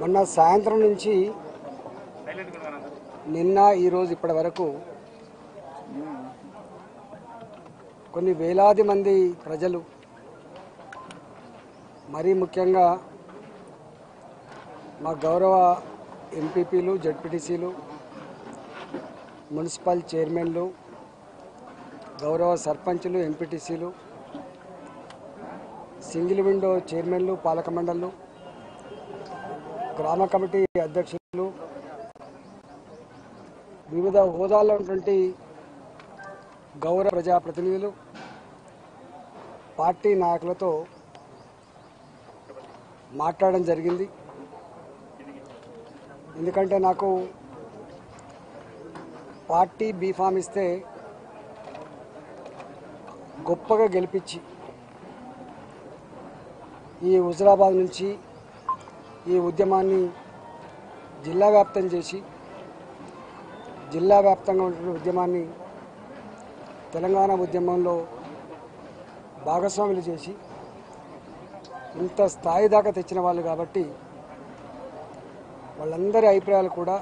మొన్న సాయంత్రం నుంచి నిన్న ఈరోజు ఇప్పటి వరకు కొన్ని వేలాది మంది ప్రజలు మరీ ముఖ్యంగా మా గౌరవ ఎంపీపీలు జడ్పీటీసీలు మున్సిపల్ చైర్మన్లు గౌరవ సర్పంచులు ఎంపీటీసీలు సింగిల్ విండో చైర్మన్లు పాలక మండళ్ళు గ్రామ కమిటీ అధ్యక్షులు వివిధ హోదాల్లో ఉన్నటువంటి గౌరవ ప్రజాప్రతినిధులు పార్టీ నాయకులతో మాట్లాడడం జరిగింది ఎందుకంటే నాకు పార్టీ బీఫామ్ ఇస్తే గొప్పగా గెలిపించి ఈ హుజరాబాద్ నుంచి ఈ ఉద్యమాన్ని జిల్లా వ్యాప్తం చేసి జిల్లా వ్యాప్తంగా ఉంటున్న ఉద్యమాన్ని తెలంగాణ ఉద్యమంలో భాగస్వాములు చేసి ఇంత స్థాయి దాకా తెచ్చిన వాళ్ళు కాబట్టి వాళ్ళందరి అభిప్రాయాలు కూడా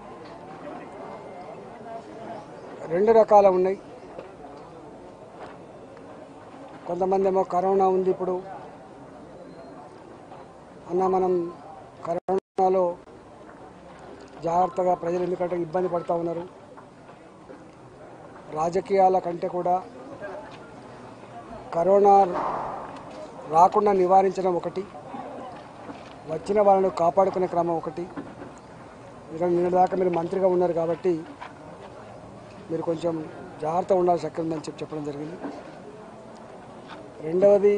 రెండు రకాల ఉన్నాయి కొంతమంది ఏమో కరోనా ఉంది ఇప్పుడు అన్న మనం కరోనాలో జాగ్రత్తగా ప్రజలు ఎందుకంటే ఇబ్బంది పడుతూ ఉన్నారు రాజకీయాల కంటే కూడా కరోనా రాకుండా నివారించడం ఒకటి వచ్చిన వాళ్ళను కాపాడుకునే క్రమం ఒకటి ఎందుకంటే నిన్న దాకా మీరు మంత్రిగా ఉన్నారు కాబట్టి మీరు కొంచెం జాగ్రత్త ఉండాల్సి ఎక్కడ ఉందని చెప్పి చెప్పడం జరిగింది రెండవది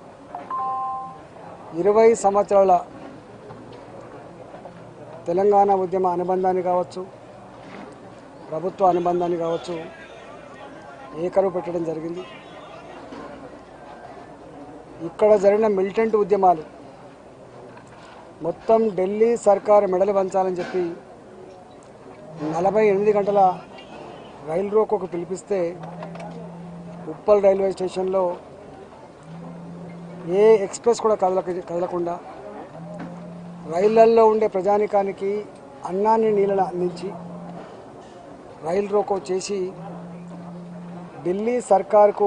ఇరవై సంవత్సరాల తెలంగాణ ఉద్యమ అనుబంధాన్ని కావచ్చు ప్రభుత్వ అనుబంధాన్ని కావచ్చు ఏకరువు పెట్టడం జరిగింది ఇక్కడ జరిగిన మిలిటెంట్ ఉద్యమాలు మొత్తం ఢిల్లీ సర్కారు మెడలు వంచాలని చెప్పి నలభై ఎనిమిది గంటల రైలు రోకోకు పిలిపిస్తే ఉప్పల్ రైల్వే స్టేషన్లో ఏ ఎక్స్ప్రెస్ కూడా కదలక కదలకుండా రైళ్లల్లో ఉండే ప్రజానికానికి అన్నాన్ని నీళ్ళని అందించి రైలు రోకో చేసి ఢిల్లీ సర్కార్కు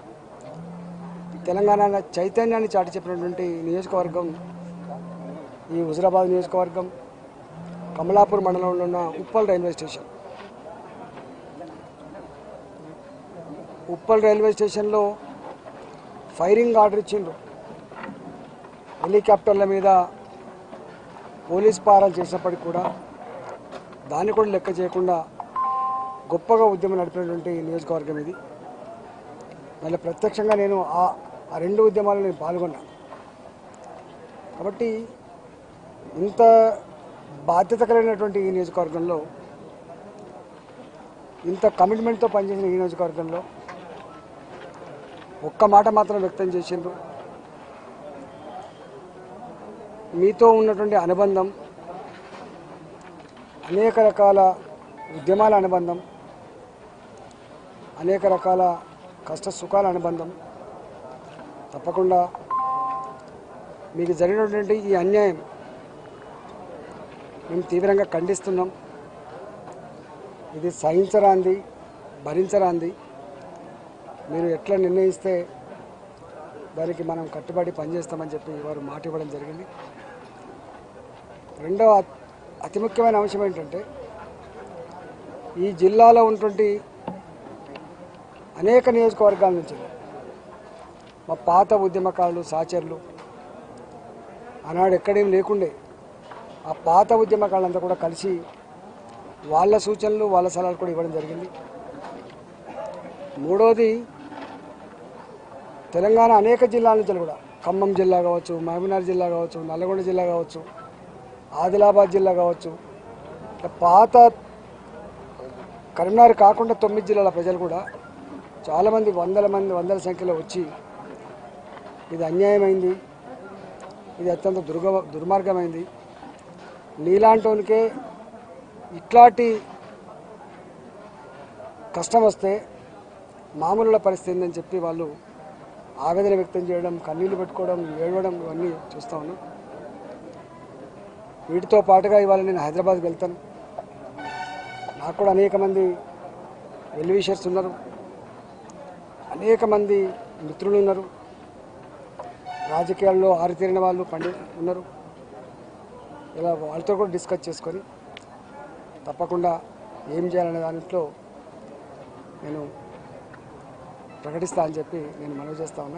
తెలంగాణ చైతన్యాన్ని చాటి చెప్పినటువంటి నియోజకవర్గం ఈ హుజరాబాద్ నియోజకవర్గం కమలాపూర్ మండలంలో ఉన్న Uppal railway station Uppal railway స్టేషన్లో ఫైరింగ్ ఆర్డర్ ఇచ్చిండ్రు హెలికాప్టర్ల మీద పోలీస్ పారాలు చేసినప్పటికీ కూడా దాన్ని కూడా లెక్క చేయకుండా గొప్పగా ఉద్యమం నడిపినటువంటి నియోజకవర్గం ఇది మళ్ళీ ప్రత్యక్షంగా నేను ఆ ఆ రెండు ఉద్యమాల్లో నేను పాల్గొన్నా కాబట్టి ఇంత బాధ్యత కలిగినటువంటి ఈ నియోజకవర్గంలో ఇంత కమిట్మెంట్తో పనిచేసిన ఈ నియోజకవర్గంలో ఒక్క మాట మాత్రం వ్యక్తం చేసిండ్రు మీతో ఉన్నటువంటి అనుబంధం అనేక రకాల ఉద్యమాల అనుబంధం అనేక రకాల కష్ట సుఖాల అనుబంధం తప్పకుండా మీకు జరిగినటువంటి ఈ అన్యాయం మేము తీవ్రంగా ఖండిస్తున్నాం ఇది సహించరాంది భరించరాంది మీరు ఎట్లా నిర్ణయిస్తే దానికి మనం కట్టుబడి పనిచేస్తామని చెప్పి వారు మాట ఇవ్వడం జరిగింది రెండవ అతి- అతి ముఖ్యమైన అంశం ఏంటంటే ఈ జిల్లాలో ఉన్నటువంటి అనేక నియోజకవర్గాల నుంచి మా పాత ఉద్యమకారులు సహచరులు ఆనాడు ఎక్కడేం లేకుండే ఆ పాత ఉద్యమకారులంతా కూడా కలిసి వాళ్ళ సూచనలు వాళ్ళ సలహాలు కూడా ఇవ్వడం జరిగింది మూడోది తెలంగాణ అనేక జిల్లాల నుంచి కూడా ఖమ్మం జిల్లా కావచ్చు మహబూబ్నగర్ జిల్లా కావచ్చు నల్లగొండ జిల్లా కావచ్చు ఆదిలాబాద్ జిల్లా కావచ్చు ఇట్లా పాత కరీంనగర్ కాకుండా తొమ్మిది జిల్లాల ప్రజలు కూడా చాలామంది వందల మంది వందల సంఖ్యలో వచ్చి ఇది అన్యాయమైంది ఇది అత్యంత దుర్గ దుర్మార్గమైంది నీలాంటోనికే ఇట్లాంటి కష్టం వస్తే మామూలుల పరిస్థితి ఏందని చెప్పి వాళ్ళు ఆవేదన వ్యక్తం చేయడం కన్నీళ్లు పెట్టుకోవడం ఏడవడం ఇవన్నీ చూస్తా ఉన్నాం వీటితో పాటుగా ఇవాళ నేను హైదరాబాద్కి వెళ్తాను నాకు కూడా అనేక మంది వెల్ విషర్స్ ఉన్నారు అనేక మంది మిత్రులు ఉన్నారు రాజకీయాల్లో ఆరితేరిన వాళ్ళు పండి ఉన్నారు ఇలా వాళ్ళతో కూడా డిస్కస్ చేసుకొని తప్పకుండా ఏం చేయాలనే దాంట్లో నేను ప్రకటిస్తా అని చెప్పి నేను మనవి చేస్తా ఉన్నా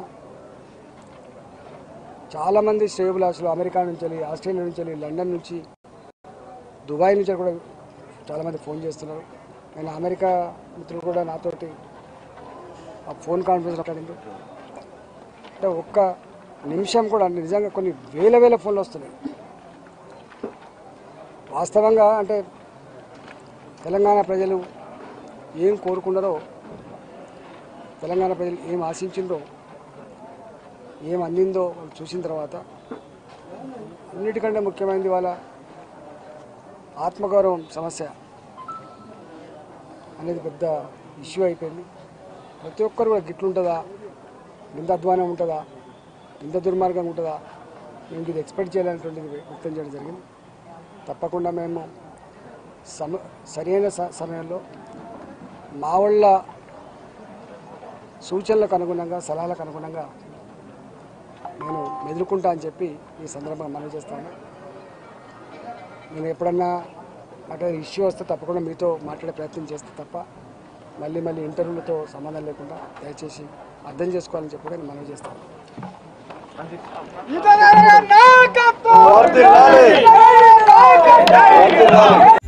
చాలామంది శ్రేయోభిలాషులు అమెరికా నుంచి వెళ్ళి ఆస్ట్రేలియా నుంచి వెళ్ళి లండన్ నుంచి దుబాయ్ నుంచి కూడా చాలామంది ఫోన్ చేస్తున్నారు నేను అమెరికా మిత్రులు కూడా నాతోటి ఆ ఫోన్ కాన్ఫరెన్స్ మాట్లాడింది అంటే ఒక్క నిమిషం కూడా నిజంగా కొన్ని వేల వేల ఫోన్లు వస్తున్నాయి వాస్తవంగా అంటే తెలంగాణ ప్రజలు ఏం కోరుకున్నారో తెలంగాణ ప్రజలు ఏం ఆశించిందో ఏం అందిందో వాళ్ళు చూసిన తర్వాత అన్నిటికంటే ముఖ్యమైనది వాళ్ళ ఆత్మగౌరవం సమస్య అనేది పెద్ద ఇష్యూ అయిపోయింది ప్రతి ఒక్కరు కూడా గిట్లుంటుందా ఇంత అధ్వానం ఉంటుందా ఇంత దుర్మార్గం ఉంటుందా మేము ఇది ఎక్స్పెక్ట్ చేయాలనేటువంటిది వ్యక్తం చేయడం జరిగింది తప్పకుండా మేము సమ సరైన స- సమయంలో మా వాళ్ళ సూచనలకు అనుగుణంగా సలహాలకు అనుగుణంగా నేను మెదులుకుంటా అని చెప్పి ఈ సందర్భంగా మనవి చేస్తాను నేను ఎప్పుడన్నా అక్కడ ఇష్యూ వస్తే తప్పకుండా మీతో మాట్లాడే ప్రయత్నం చేస్తే తప్ప మళ్ళీ మళ్ళీ ఇంటర్వ్యూలతో సంబంధం లేకుండా దయచేసి అర్థం చేసుకోవాలని చెప్పి కూడా నేను మనవి చేస్తాను వర్ధిల్లాలి. వర్ధిల్లాలి.